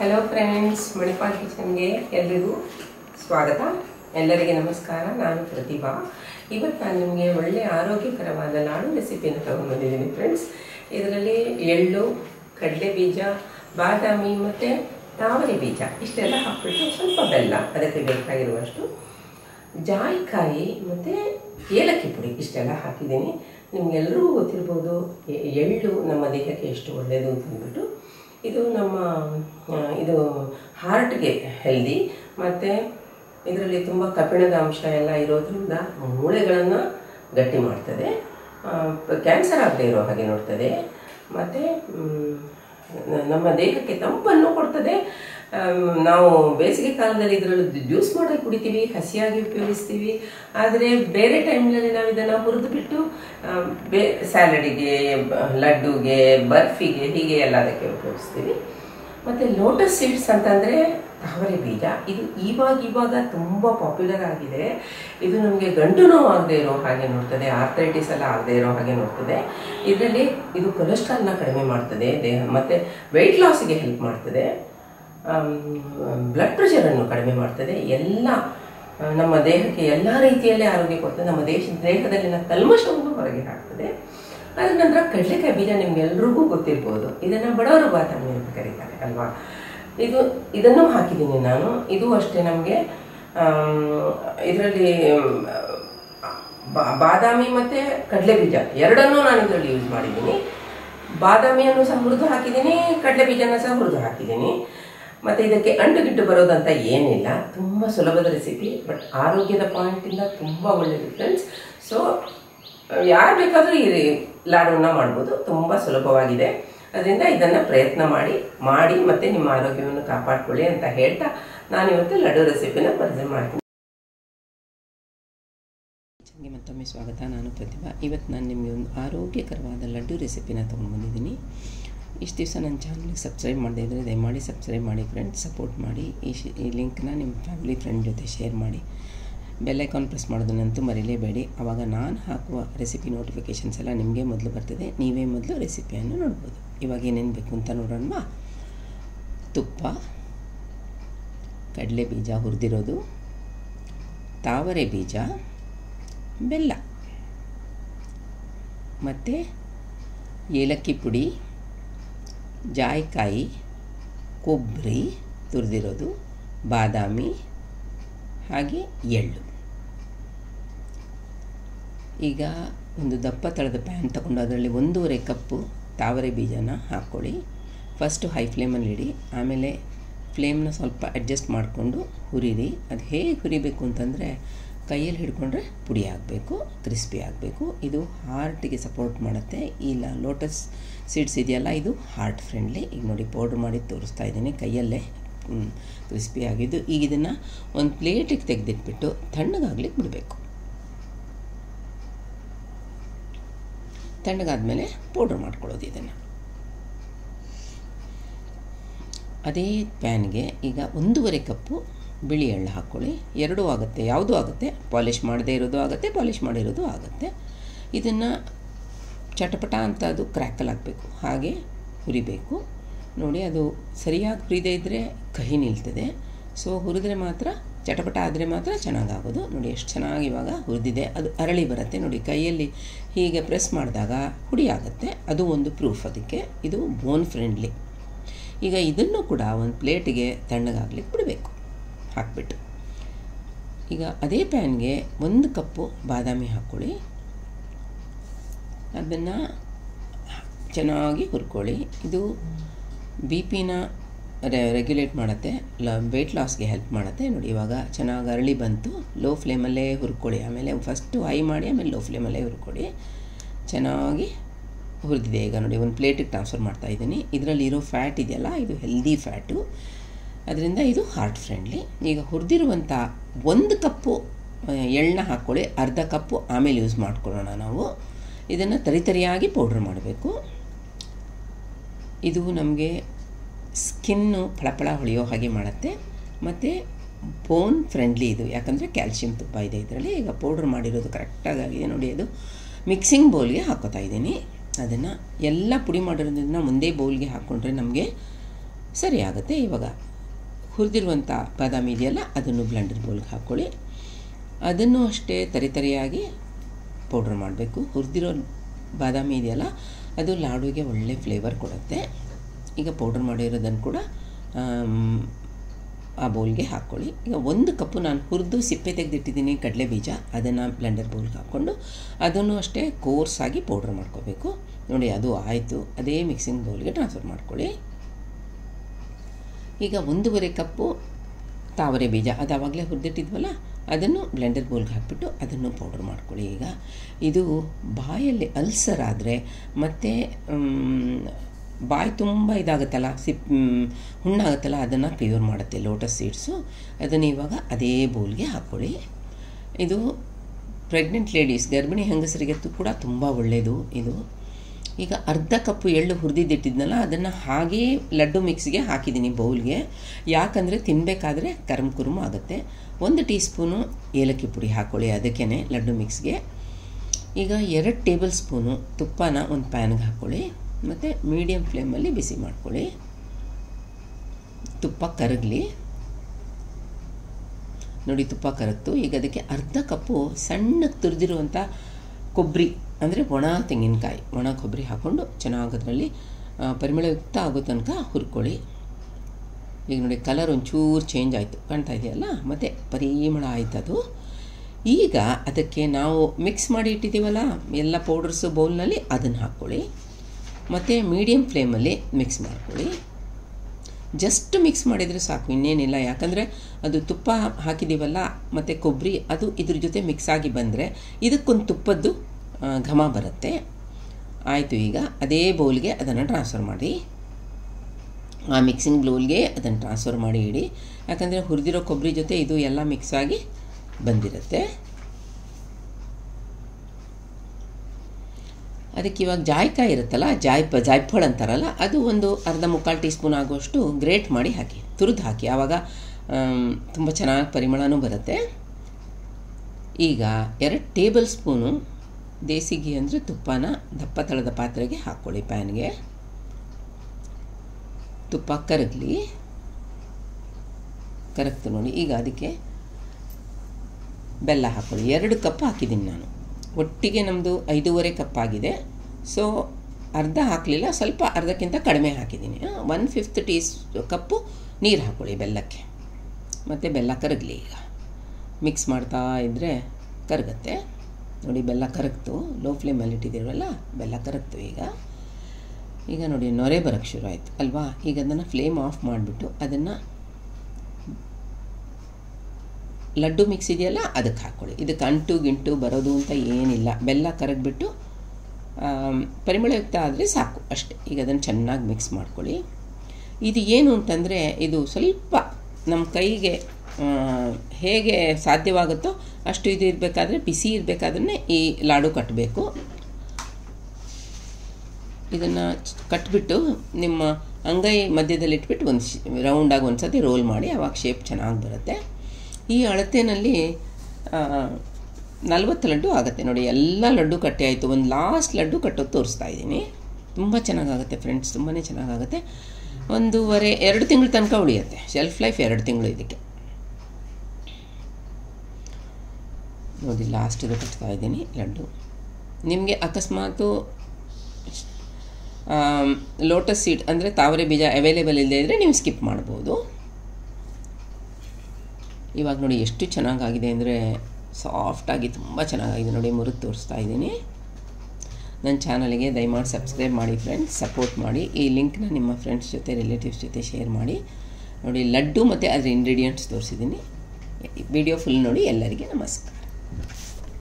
hello friends Manipal ಕಿಚನ್ಗೆ ಎಲ್ರಿಗೂ ಸ್ವಾಗತ ಎಲ್ಲರಿಗೆ ನಮಸ್ಕಾರ ನಾನು ಪ್ರತಿಭಾ ಇವತ್ತು ನಾನು ನಿಮಗೆ ಒಳ್ಳೆಯ ಆರೋಗ್ಯಕರವಾದ ಲಾಡು ರೆಸಿಪಿನ ತಗೊಂಡ್ಬಂದಿದ್ದೀನಿ ಫ್ರೆಂಡ್ಸ್ ಇದರಲ್ಲಿ ಎಳ್ಳು ಕಡಲೆ ಬೀಜ ಬಾದಾಮಿ ಮತ್ತು ತಾವರೆ ಬೀಜ ಇಷ್ಟೆಲ್ಲ ಹಾಕ್ಬಿಟ್ಟು ಸ್ವಲ್ಪ ಬೆಲ್ಲ ಅದಕ್ಕೆ ಬೇಕಾಗಿರುವಷ್ಟು ಜಾಯಿಕಾಯಿ ಮತ್ತು ಏಲಕ್ಕಿ ಪುಡಿ ಇಷ್ಟೆಲ್ಲ ಹಾಕಿದ್ದೀನಿ ನಿಮಗೆಲ್ಲರಿಗೂ ಗೊತ್ತಿರ್ಬೋದು ಎ- ಎಳ್ಳು ನಮ್ಮ ದೇಹಕ್ಕೆ ಎಷ್ಟು ಒಳ್ಳೆಯದು ಅಂತ ಅಂದ್ಬಿಟ್ಟು ಇದು ನಮ್ಮ ಆ, ಇದು ಹಾರ್ಟ್ಗೆ ಹೆಲ್ದಿ ಮತ್ತು ಇದರಲ್ಲಿ ತುಂಬ ಕಬ್ಬಿಣದ ಅಂಶ ಎಲ್ಲ ಇರೋದ್ರಿಂದ ಮೂಳೆಗಳನ್ನು ಗಟ್ಟಿ ಮಾಡ್ತದೆ ಕ್ಯಾನ್ಸರ್ ಆಗದೆ ಇರೋ ಹಾಗೆ ನೋಡ್ತದೆ ಮತ್ತು ನಮ್ಮ ದೇಹಕ್ಕೆ ತಂಪನ್ನು ಕೊಡ್ತದೆ ಆಮ್, ನಾವು ಬೇಸಿಗೆ ಕಾಲದಲ್ಲಿ ಇದರಲ್ಲಿ ಜ್ಯೂಸ್ ಮಾಡಿ ಕುಡಿತೀವಿ ಹಸಿಯಾಗಿ ಉಪಯೋಗಿಸ್ತೀವಿ ಆದರೆ ಬೇರೆ ಟೈಮ್ನಲ್ಲಿ ನಾವು ಇದನ್ನು ಹುರಿದು ಬಿಟ್ಟು ಆಮ್, ಬೇ ಸ್ಯಾಲಡಿಗೆ ಬ- ಲಡ್ಡುಗೆ ಬರ್ಫಿಗೆ ಹೀಗೆ ಎಲ್ಲದಕ್ಕೆ ಉಪಯೋಗಿಸ್ತೀವಿ ಮತ್ತು ಲೋಟಸ್ ಸೀಡ್ಸ್ ಅಂತಂದರೆ ತಾವರೆ ಬೀಜ ಇದು ಇವಾಗ ಇವಾಗ ತುಂಬ ಪಾಪ್ಯುಲರ್ ಆಗಿದೆ ಇದು ನಮಗೆ ಗಂಟು ನೋವು ಆಗದೆ ಇರೋ ಹಾಗೆ ನೋಡ್ತದೆ ಆರ್ಥರೈಟಿಸ್ ಎಲ್ಲ ಆಗದೆ ಇರೋ ಹಾಗೆ ನೋಡ್ತದೆ ಇದರಲ್ಲಿ ಇದು ಕೊಲೆಸ್ಟ್ರಾಲ್ನ ಕಡಿಮೆ ಮಾಡ್ತದೆ ದೇಹ ಮತ್ತು ವೆಯ್ಟ್ ಲಾಸಿಗೆ ಹೆಲ್ಪ್ ಮಾಡ್ತದೆ ಬ್ಲಡ್ ಪ್ರೆಷರನ್ನು ಕಡಿಮೆ ಮಾಡ್ತದೆ ಎಲ್ಲ ಆ, ನಮ್ಮ ದೇಹಕ್ಕೆ ಎಲ್ಲ ರೀತಿಯಲ್ಲೇ ಆರೋಗ್ಯ ಕೊಡ್ತದೆ ನಮ್ಮ ದೇಶ ದೇಹದಲ್ಲಿನ ಕಲ್ಮಶವನ್ನು ಹೊರಗೆ ಹಾಕ್ತದೆ ಅದ್ರ ನಂತರ ಕಡಲೆಕಾಯಿ ಬೀಜ ನಿಮ್ಗೆಲ್ರಿಗೂ ಗೊತ್ತಿರ್ಬೋದು ಇದನ್ನು ಬಡವರ ಬಾದಾಮಿ ಅಂತ ಕರೀತಾರೆ ಅಲ್ವಾ ಇದು ಇದನ್ನು ಹಾಕಿದ್ದೀನಿ ನಾನು ಇದು ಅಷ್ಟೇ ನಮಗೆ ಇದರಲ್ಲಿ ಬಾದಾಮಿ ಮತ್ತು ಕಡಲೆ ಬೀಜ ಎರಡನ್ನೂ ನಾನು ಇದರಲ್ಲಿ ಯೂಸ್ ಮಾಡಿದ್ದೀನಿ ಬಾದಾಮಿಯನ್ನು ಸಹ ಹುರಿದು ಹಾಕಿದ್ದೀನಿ ಕಡಲೆ ಬೀಜನ ಸಹ ಹುರಿದು ಹಾಕಿದ್ದೀನಿ ಮತ್ತು ಇದಕ್ಕೆ ಅಂಟು ಗಿಟ್ಟು ಬರೋದಂತ ಏನಿಲ್ಲ ತುಂಬ ಸುಲಭದ ರೆಸಿಪಿ ಬಟ್ ಆರೋಗ್ಯದ ಪಾಯಿಂಟಿಂದ ತುಂಬ ಒಳ್ಳೆಯದು ಫ್ರೆಂಡ್ಸ್ ಸೊ ಯಾರು ಬೇಕಾದರೂ ಈ ಲಾಡನ್ನ ಮಾಡ್ಬೋದು ತುಂಬ ಸುಲಭವಾಗಿದೆ ಅದರಿಂದ ಇದನ್ನು ಪ್ರಯತ್ನ ಮಾಡಿ ಮಾಡಿ ಮತ್ತು ನಿಮ್ಮ ಆರೋಗ್ಯವನ್ನು ಕಾಪಾಡ್ಕೊಳ್ಳಿ ಅಂತ ಹೇಳ್ತಾ ನಾನಿವತ್ತು ಲಡ್ಡು ರೆಸಿಪಿನ ಪರಿಚಯ ಮಾಡ್ತೀನಿ ಕಿಚನ್ಗೆ ಮತ್ತೊಮ್ಮೆ ಸ್ವಾಗತ ನಾನು ಪ್ರತಿಭಾ ಇವತ್ತು ನಾನು ನಿಮಗೆ ಒಂದು ಆರೋಗ್ಯಕರವಾದ ಲಡ್ಡು ರೆಸಿಪಿನ ತೊಗೊಂಡು ಬಂದಿದ್ದೀನಿ ಇಷ್ಟು ದಿವಸ ನನ್ನ ಚಾನಲ್ಗೆ ಸಬ್ಸ್ಕ್ರೈಬ್ ಮಾಡದೇ ಇದ್ದರೆ ದಯಮಾಡಿ ಸಬ್ಸ್ಕ್ರೈಬ್ ಮಾಡಿ ಫ್ರೆಂಡ್ಸ್ ಸಪೋರ್ಟ್ ಮಾಡಿ ಈ ಶಿ ಈ ಲಿಂಕ್ನ ನಿಮ್ಮ ಫ್ಯಾಮಿಲಿ ಫ್ರೆಂಡ್ ಜೊತೆ ಶೇರ್ ಮಾಡಿ ಬೆಲ್ಲೈಕಾನ್ ಪ್ರೆಸ್ ಮಾಡೋದನ್ನಂತೂ ಮರೀಲೇಬೇಡಿ ಆವಾಗ ನಾನು ಹಾಕುವ ರೆಸಿಪಿ ನೋಟಿಫಿಕೇಷನ್ಸ್ ಎಲ್ಲ ನಿಮಗೆ ಮೊದಲು ಬರ್ತದೆ ನೀವೇ ಮೊದಲು ರೆಸಿಪಿಯನ್ನು ನೋಡ್ಬೋದು ಇವಾಗ ಏನೇನು ಬೇಕು ಅಂತ ನೋಡೋಣ ತುಪ್ಪ ಕಡಲೆ ಬೀಜ ಹುರಿದಿರೋದು ತಾವರೆ ಬೀಜ ಬೆಲ್ಲ ಮತ್ತು ಏಲಕ್ಕಿ ಪುಡಿ ಜಾಯಿಕಾಯಿ ಕೊಬ್ಬರಿ ತುರಿದಿರೋದು ಬಾದಾಮಿ ಹಾಗೆ ಎಳ್ಳು ಈಗ ಒಂದು ದಪ್ಪ ತಳದ ಪ್ಯಾನ್ ತಗೊಂಡು ಅದರಲ್ಲಿ ಒಂದೂವರೆ ಕಪ್ಪು ತಾವರೆ ಬೀಜನ ಹಾಕ್ಕೊಳ್ಳಿ ಫಸ್ಟು ಹೈ ಫ್ಲೇಮಲ್ಲಿ ಇಡಿ ಆಮೇಲೆ ಫ್ಲೇಮ್ನ ಸ್ವಲ್ಪ ಅಡ್ಜಸ್ಟ್ ಮಾಡಿಕೊಂಡು ಹುರಿರಿ ಅದು ಹೇಗೆ ಹುರಿಬೇಕು ಅಂತಂದರೆ ಕೈಯಲ್ಲಿ ಹಿಡ್ಕೊಂಡ್ರೆ ಪುಡಿ ಆಗಬೇಕು ಕ್ರಿಸ್ಪಿ ಆಗಬೇಕು ಇದು ಹಾರ್ಟಿಗೆ ಸಪೋರ್ಟ್ ಮಾಡುತ್ತೆ ಇಲ್ಲ ಲೋಟಸ್ ಸೀಡ್ಸ್ ಇದೆಯಲ್ಲ ಇದು ಹಾರ್ಟ್ ಫ್ರೆಂಡ್ಲಿ ಈಗ ನೋಡಿ ಪೌಡ್ರ್ ಮಾಡಿ ತೋರಿಸ್ತಾ ಇದ್ದೀನಿ ಕೈಯಲ್ಲೇ ಕ್ರಿಸ್ಪಿ ಆಗಿದ್ದು ಈಗ ಇದನ್ನು ಒಂದು ಪ್ಲೇಟಿಗೆ ತೆಗೆದಿಟ್ಬಿಟ್ಟು ತಣ್ಣಗಾಗ್ಲಿಕ್ಕೆ ಬಿಡಬೇಕು ತಣ್ಣಗಾದ್ಮೇಲೆ ಪೌಡ್ರ್ ಮಾಡ್ಕೊಳ್ಳೋದು ಇದನ್ನು ಅದೇ ಪ್ಯಾನ್ಗೆ ಈಗ ಒಂದೂವರೆ ಕಪ್ಪು ಬಿಳಿ ಎಳ್ಳು ಹಾಕ್ಕೊಳ್ಳಿ ಎರಡೂ ಆಗುತ್ತೆ ಯಾವುದೂ ಆಗುತ್ತೆ ಪಾಲಿಷ್ ಮಾಡದೇ ಇರೋದು ಆಗುತ್ತೆ ಪಾಲಿಷ್ ಮಾಡಿರೋದು ಆಗುತ್ತೆ ಇದನ್ನು ಚಟಪಟ ಅಂತ ಅದು ಕ್ರ್ಯಾಕಲ್ ಆಗಬೇಕು ಹಾಗೆ ಹುರಿಬೇಕು ನೋಡಿ ಅದು ಸರಿಯಾಗಿ ಹುರಿದೇ ಇದ್ದರೆ ಕಹಿ ನಿಲ್ತದೆ ಸೊ ಹುರಿದ್ರೆ ಮಾತ್ರ ಚಟಪಟ ಆದರೆ ಮಾತ್ರ ಚೆನ್ನಾಗಾಗೋದು ನೋಡಿ ಎಷ್ಟು ಚೆನ್ನಾಗಿ ಇವಾಗ ಹುರಿದಿದೆ ಅದು ಅರಳಿ ಬರುತ್ತೆ ನೋಡಿ ಕೈಯಲ್ಲಿ ಹೀಗೆ ಪ್ರೆಸ್ ಮಾಡಿದಾಗ ಹುಡಿ ಆಗುತ್ತೆ ಅದು ಒಂದು ಪ್ರೂಫ್ ಅದಕ್ಕೆ ಇದು ಬೋನ್ ಫ್ರೆಂಡ್ಲಿ ಈಗ ಇದನ್ನು ಕೂಡ ಒಂದು ಪ್ಲೇಟಿಗೆ ತಣ್ಣಗಾಗ್ಲಿಕ್ಕೆ ಬಿಡಬೇಕು ಹಾಕ್ಬಿಟ್ಟು ಈಗ ಅದೇ ಪ್ಯಾನ್ಗೆ ಒಂದು ಕಪ್ಪು ಬಾದಾಮಿ ಹಾಕ್ಕೊಳ್ಳಿ ಅದನ್ನು ಚೆನ್ನಾಗಿ ಹುರ್ಕೊಳ್ಳಿ ಇದು ಬಿ ಪಿನ ರೆಗ್ಯುಲೇಟ್ ಮಾಡುತ್ತೆ ಲ ವೆಯ್ಟ್ ಲಾಸ್ಗೆ ಹೆಲ್ಪ್ ಮಾಡುತ್ತೆ ನೋಡಿ ಇವಾಗ ಚೆನ್ನಾಗಿ ಅರಳಿ ಬಂತು ಲೋ ಫ್ಲೇಮಲ್ಲೇ ಹುರ್ಕೊಳ್ಳಿ ಆಮೇಲೆ ಫಸ್ಟು ಹೈ ಮಾಡಿ ಆಮೇಲೆ ಲೋ ಫ್ಲೇಮಲ್ಲೇ ಹುರ್ಕೊಳ್ಳಿ ಚೆನ್ನಾಗಿ ಹುರಿದಿದೆ ಈಗ ನೋಡಿ ಒಂದು ಪ್ಲೇಟಿಗೆ ಟ್ರಾನ್ಸ್ಫರ್ ಮಾಡ್ತಾ ಇದ್ದೀನಿ ಇದರಲ್ಲಿ ಇರೋ ಫ್ಯಾಟ್ ಇದೆಯಲ್ಲ ಇದು ಹೆಲ್ದಿ ಫ್ಯಾಟು ಅದರಿಂದ ಇದು ಹಾರ್ಟ್ ಫ್ರೆಂಡ್ಲಿ ಈಗ ಹುರಿದಿರುವಂಥ ಒಂದು ಕಪ್ಪು ಆ, ಎಳ್ಳನ್ನ ಹಾಕ್ಕೊಳ್ಳಿ ಅರ್ಧ ಕಪ್ಪು ಆಮೇಲೆ ಯೂಸ್ ಮಾಡ್ಕೊಳ್ಳೋಣ ನಾವು ಇದನ್ನು ತರಿತರಿಯಾಗಿ ಪೌಡ್ರ್ ಮಾಡಬೇಕು ಇದು ನಮಗೆ ಸ್ಕಿನ್ನು ಫಳಫಳ ಹೊಳೆಯೋ ಹಾಗೆ ಮಾಡುತ್ತೆ ಮತ್ತು ಬೋನ್ ಫ್ರೆಂಡ್ಲಿ ಇದು ಯಾಕಂದರೆ ಕ್ಯಾಲ್ಶಿಯಂ ತುಪ್ಪ ಇದೆ ಇದರಲ್ಲಿ ಈಗ ಪೌಡ್ರ್ ಮಾಡಿರೋದು ಕರೆಕ್ಟಾಗಿ ಆಗಿದೆ ನೋಡಿ ಅದು ಮಿಕ್ಸಿಂಗ್ ಬೌಲ್ಗೆ ಹಾಕೋತಾ ಇದ್ದೀನಿ ಅದನ್ನು ಎಲ್ಲ ಪುಡಿ ಮಾಡಿರೋದನ್ನ ಒಂದೇ ಬೌಲ್ಗೆ ಹಾಕ್ಕೊಂಡ್ರೆ ನಮಗೆ ಸರಿ ಆಗುತ್ತೆ ಇವಾಗ ಹುರಿದಿರುವಂಥ ಬಾದಾಮಿ ಇದೆಯಲ್ಲ ಅದನ್ನು ಬ್ಲೆಂಡರ್ ಬೌಲ್ಗೆ ಹಾಕ್ಕೊಳ್ಳಿ ಅದನ್ನು ಅಷ್ಟೇ ತರಿತರಿಯಾಗಿ ಪೌಡ್ರ್ ಮಾಡಬೇಕು ಹುರಿದಿರೋ ಬಾದಾಮಿ ಇದೆಯಲ್ಲ ಅದು ಲಾಡುಗೆ ಒಳ್ಳೆ ಫ್ಲೇವರ್ ಕೊಡುತ್ತೆ ಈಗ ಪೌಡ್ರ್ ಮಾಡಿರೋದನ್ನು ಕೂಡ ಆ ಬೌಲ್ಗೆ ಹಾಕ್ಕೊಳ್ಳಿ ಈಗ ಒಂದು ಕಪ್ಪು ನಾನು ಹುರಿದು ಸಿಪ್ಪೆ ತೆಗೆದಿಟ್ಟಿದ್ದೀನಿ ಕಡಲೆ ಬೀಜ ಅದನ್ನು ಬ್ಲೆಂಡರ್ ಬೌಲ್ಗೆ ಹಾಕ್ಕೊಂಡು ಅದನ್ನು ಅಷ್ಟೇ ಕೋರ್ಸಾಗಿ ಪೌಡ್ರ್ ಮಾಡ್ಕೋಬೇಕು ನೋಡಿ ಅದು ಆಯಿತು ಅದೇ ಮಿಕ್ಸಿಂಗ್ ಬೌಲ್ಗೆ ಟ್ರಾನ್ಸ್ಫರ್ ಮಾಡ್ಕೊಳ್ಳಿ ಈಗ ಒಂದೂವರೆ ಕಪ್ಪು ತಾವರೆ ಬೀಜ ಅದು ಆವಾಗಲೇ ಹುರಿದಿಟ್ಟಿದ್ವಲ್ಲ ಅದನ್ನು ಬ್ಲೆಂಡರ್ ಬೌಲ್ಗೆ ಹಾಕಿಬಿಟ್ಟು ಅದನ್ನು ಪೌಡ್ರ್ ಮಾಡ್ಕೊಳ್ಳಿ ಈಗ ಇದು ಬಾಯಲ್ಲಿ ಅಲ್ಸರ್ ಆದರೆ ಮತ್ತು ಬಾಯಿ ತುಂಬ ಇದಾಗುತ್ತಲ್ಲ ಸಿಪ್ ಹುಣ್ಣಾಗುತ್ತಲ್ಲ ಅದನ್ನು ಕ್ಲಿಯರ್ ಮಾಡುತ್ತೆ ಲೋಟಸ್ ಸೀಡ್ಸು ಅದನ್ನು ಇವಾಗ ಅದೇ ಬೌಲ್ಗೆ ಹಾಕ್ಕೊಳ್ಳಿ ಇದು ಪ್ರೆಗ್ನೆಂಟ್ ಲೇಡೀಸ್ ಗರ್ಭಿಣಿ ಹೆಂಗಸರಿಗೆ ಕೂಡ ತುಂಬ ಒಳ್ಳೆಯದು ಇದು ಈಗ ಅರ್ಧ ಕಪ್ಪು ಎಳ್ಳು ಹುರಿದಿಟ್ಟಿದ್ನಲ್ಲ ಅದನ್ನು ಹಾಗೇ ಲಡ್ಡು ಮಿಕ್ಸ್ಗೆ ಹಾಕಿದ್ದೀನಿ ಬೌಲ್ಗೆ ಯಾಕಂದರೆ ತಿನ್ನಬೇಕಾದ್ರೆ ಕರ್ಮ್ ಕುರುಮ್ ಆಗುತ್ತೆ ಒಂದು ಟೀ ಸ್ಪೂನು ಏಲಕ್ಕಿ ಪುಡಿ ಹಾಕ್ಕೊಳ್ಳಿ ಅದಕ್ಕೇ ಲಡ್ಡು ಮಿಕ್ಸ್ಗೆ ಈಗ ಎರಡು ಟೇಬಲ್ ಸ್ಪೂನು ತುಪ್ಪನ ಒಂದು ಪ್ಯಾನ್ಗೆ ಹಾಕ್ಕೊಳ್ಳಿ ಮತ್ತು ಮೀಡಿಯಮ್ ಫ್ಲೇಮಲ್ಲಿ ಬಿಸಿ ಮಾಡ್ಕೊಳ್ಳಿ ತುಪ್ಪ ಕರಗಲಿ ನೋಡಿ ತುಪ್ಪ ಕರಗ್ತು ಈಗ ಅದಕ್ಕೆ ಅರ್ಧ ಕಪ್ಪು ಸಣ್ಣಗೆ ತುರಿದಿರುವಂಥ ಕೊಬ್ಬರಿ ಅಂದರೆ ಒಣ ತೆಂಗಿನಕಾಯಿ ಒಣ ಕೊಬ್ಬರಿ ಹಾಕ್ಕೊಂಡು ಚೆನ್ನಾಗಿ ಅದರಲ್ಲಿ ಪರಿಮಳಯುಕ್ತ ಆಗೋ ತನಕ ಹುರ್ಕೊಳ್ಳಿ ಈಗ ನೋಡಿ ಕಲರ್ ಒಂಚೂರು ಚೇಂಜ್ ಆಯಿತು ಕಾಣ್ತಾ ಇದೆಯಲ್ಲ ಮತ್ತು ಪರಿಮಳ ಆಯ್ತು ಅದು ಈಗ ಅದಕ್ಕೆ ನಾವು ಮಿಕ್ಸ್ ಮಾಡಿ ಇಟ್ಟಿದ್ದೀವಲ್ಲ ಎಲ್ಲ ಪೌಡರ್ಸು ಬೌಲ್ನಲ್ಲಿ ಅದನ್ನು ಹಾಕ್ಕೊಳ್ಳಿ ಮತ್ತು ಮೀಡಿಯಮ್ ಫ್ಲೇಮಲ್ಲಿ ಮಿಕ್ಸ್ ಮಾಡ್ಕೊಳ್ಳಿ ಜಸ್ಟ್ ಮಿಕ್ಸ್ ಮಾಡಿದರೆ ಸಾಕು ಇನ್ನೇನಿಲ್ಲ ಯಾಕಂದರೆ ಅದು ತುಪ್ಪ ಹಾಕಿದ್ದೀವಲ್ಲ ಮತ್ತು ಕೊಬ್ಬರಿ ಅದು ಇದ್ರ ಜೊತೆ ಮಿಕ್ಸ್ ಆಗಿ ಬಂದರೆ ಇದಕ್ಕೊಂದು ತುಪ್ಪದ್ದು ಘಮ ಬರುತ್ತೆ ಆಯಿತು ಈಗ ಅದೇ ಬೌಲ್ಗೆ ಅದನ್ನು ಟ್ರಾನ್ಸ್ಫರ್ ಮಾಡಿ ಆ ಮಿಕ್ಸಿಂಗ್ ಬೌಲ್ಗೆ ಅದನ್ನು ಟ್ರಾನ್ಸ್ಫರ್ ಮಾಡಿ ಇಡಿ ಯಾಕಂದರೆ ಹುರಿದಿರೋ ಕೊಬ್ಬರಿ ಜೊತೆ ಇದು ಎಲ್ಲ ಮಿಕ್ಸ್ ಆಗಿ ಬಂದಿರುತ್ತೆ ಅದಕ್ಕೆ ಇವಾಗ ಜಾಯ್ಕಾಯಿ ಇರುತ್ತಲ್ಲ ಜಾಯ್ಪ ಜಾಯ್ಫળ ಅಂತಾರಲ್ಲ ಅದು ಒಂದು ಅರ್ಧ ಮುಕ್ಕಾಲು ಟೀ ಸ್ಪೂನ್ ಆಗುವಷ್ಟು ಗ್ರೇಟ್ ಮಾಡಿ ಹಾಕಿ ತುರಿದು ಹಾಕಿ ಆವಾಗ ತುಂಬ ಚೆನ್ನಾಗಿ ಪರಿಮಳನೂ ಬರುತ್ತೆ ಈಗ ಎರಡು ಟೇಬಲ್ ಸ್ಪೂನು ದೇಸಿ ಘೀ ಅಂದರೆ ತುಪ್ಪನ ದಪ್ಪ ತಳದ ಪಾತ್ರೆಗೆ ಹಾಕ್ಕೊಳ್ಳಿ ಪ್ಯಾನ್ಗೆ ತುಪ್ಪ ಕರಗಲಿ ಕರಗ್ತು ನೋಡಿ ಈಗ ಅದಕ್ಕೆ ಬೆಲ್ಲ ಹಾಕ್ಕೊಳ್ಳಿ ಎರಡು ಕಪ್ ಹಾಕಿದ್ದೀನಿ ನಾನು ಒಟ್ಟಿಗೆ ನಮ್ಮದು ಐದೂವರೆ ಕಪ್ ಆಗಿದೆ ಸೊ ಅರ್ಧ ಹಾಕಲಿಲ್ಲ ಸ್ವಲ್ಪ ಅರ್ಧಕ್ಕಿಂತ ಕಡಿಮೆ ಹಾಕಿದ್ದೀನಿ ಒನ್ ಫಿಫ್ತ್ ಟೀ ಕಪ್ಪು ನೀರು ಹಾಕ್ಕೊಳ್ಳಿ ಬೆಲ್ಲಕ್ಕೆ ಮತ್ತು ಬೆಲ್ಲ ಕರಗಲಿ ಈಗ ಮಿಕ್ಸ್ ಮಾಡ್ತಾ ಇದ್ದರೆ ಕರಗತ್ತೆ ನೋಡಿ ಬೆಲ್ಲ ಕರಗ್ತು ಲೋ ಫ್ಲೇಮಲ್ಲಿ ಇಟ್ಟಿದ್ದೀರಲ್ಲ ಬೆಲ್ಲ ಕರಗ್ತು ಈಗ ಈಗ ನೋಡಿ ನೊರೆ ಬರೋಕ್ಕೆ ಶುರು ಆಯಿತು ಅಲ್ವಾ ಈಗ ಅದನ್ನು ಫ್ಲೇಮ್ ಆಫ್ ಮಾಡಿಬಿಟ್ಟು ಅದನ್ನು ಲಡ್ಡು ಮಿಕ್ಸ್ ಇದೆಯಲ್ಲ ಅದಕ್ಕೆ ಹಾಕ್ಕೊಳ್ಳಿ ಇದಕ್ಕೆ ಅಂಟು ಗಿಂಟು ಬರೋದು ಅಂತ ಏನಿಲ್ಲ ಬೆಲ್ಲ ಕರಗಿಬಿಟ್ಟು ಪರಿಮಳಯುಕ್ತ ಆದರೆ ಸಾಕು ಅಷ್ಟೇ ಈಗ ಅದನ್ನು ಚೆನ್ನಾಗಿ ಮಿಕ್ಸ್ ಮಾಡ್ಕೊಳ್ಳಿ ಇದು ಏನು ಅಂತಂದರೆ ಇದು ಸ್ವಲ್ಪ ನಮ್ಮ ಕೈಗೆ ಹೇಗೆ ಸಾಧ್ಯವಾಗುತ್ತೋ ಅಷ್ಟು ಇದು ಇರಬೇಕಾದ್ರೆ ಬಿಸಿ ಇರಬೇಕಾದ್ರೆ ಈ ಲಾಡು ಕಟ್ಟಬೇಕು ಇದನ್ನು ಕಟ್ಬಿಟ್ಟು ನಿಮ್ಮ ಅಂಗೈ ಮಧ್ಯದಲ್ಲಿ ಇಟ್ಬಿಟ್ಟು ಒಂದು ರೌಂಡಾಗಿ ಒಂದು ಸತಿ ರೋಲ್ ಮಾಡಿ ಆವಾಗ ಶೇಪ್ ಚೆನ್ನಾಗಿ ಬರುತ್ತೆ ಈ ಅಳತೆನಲ್ಲಿ ನಲ್ವತ್ತು ಲಡ್ಡು ಆಗುತ್ತೆ ನೋಡಿ ಎಲ್ಲ ಲಡ್ಡು ಕಟ್ಟೆ ಆಯಿತು ಒಂದು ಲಾಸ್ಟ್ ಲಡ್ಡು ಕಟ್ಟೋದು ತೋರಿಸ್ತಾ ಇದ್ದೀನಿ ತುಂಬ ಚೆನ್ನಾಗಾಗುತ್ತೆ ಫ್ರೆಂಡ್ಸ್ ತುಂಬಾ ಚೆನ್ನಾಗಾಗುತ್ತೆ ಒಂದೂವರೆ ಎರಡು ತಿಂಗಳ ತನಕ ಉಳಿಯುತ್ತೆ ಶೆಲ್ಫ್ ಲೈಫ್ ಎರಡು ತಿಂಗಳು ಇದಕ್ಕೆ ನೋಡಿ ಲಾಸ್ಟ್ ಇದು ಕಟ್ತಾ ಇದ್ದೀನಿ ಲಡ್ಡು ನಿಮಗೆ ಅಕಸ್ಮಾತು ಲೋಟಸ್ ಸೀಡ್ ಅಂದರೆ ತಾವರೆ ಬೀಜ ಅವೈಲೇಬಲ್ ಇಲ್ಲದೆ ಇದ್ದರೆ ನೀವು ಸ್ಕಿಪ್ ಮಾಡ್ಬೋದು ಇವಾಗ ನೋಡಿ ಎಷ್ಟು ಚೆನ್ನಾಗಾಗಿದೆ ಅಂದರೆ ಸಾಫ್ಟಾಗಿ ತುಂಬ ಚೆನ್ನಾಗಿದೆ ನೋಡಿ ಮುರಿದು ತೋರಿಸ್ತಾ ಇದ್ದೀನಿ ನನ್ನ ಚಾನಲ್ಗೆ ದಯಮಾಡಿ ಸಬ್ಸ್ಕ್ರೈಬ್ ಮಾಡಿ ಫ್ರೆಂಡ್ಸ್ ಸಪೋರ್ಟ್ ಮಾಡಿ ಈ ಲಿಂಕ್ನ ನಿಮ್ಮ ಫ್ರೆಂಡ್ಸ್ ಜೊತೆ ರಿಲೇಟಿವ್ಸ್ ಜೊತೆ ಶೇರ್ ಮಾಡಿ ನೋಡಿ ಲಡ್ಡು ಮತ್ತು ಅದರ ಇಂಗ್ರೀಡಿಯೆಂಟ್ಸ್ ತೋರಿಸಿದ್ದೀನಿ ವಿಡಿಯೋ ಫುಲ್ ನೋಡಿ ಎಲ್ಲರಿಗೆ ನಮಸ್ಕಾರ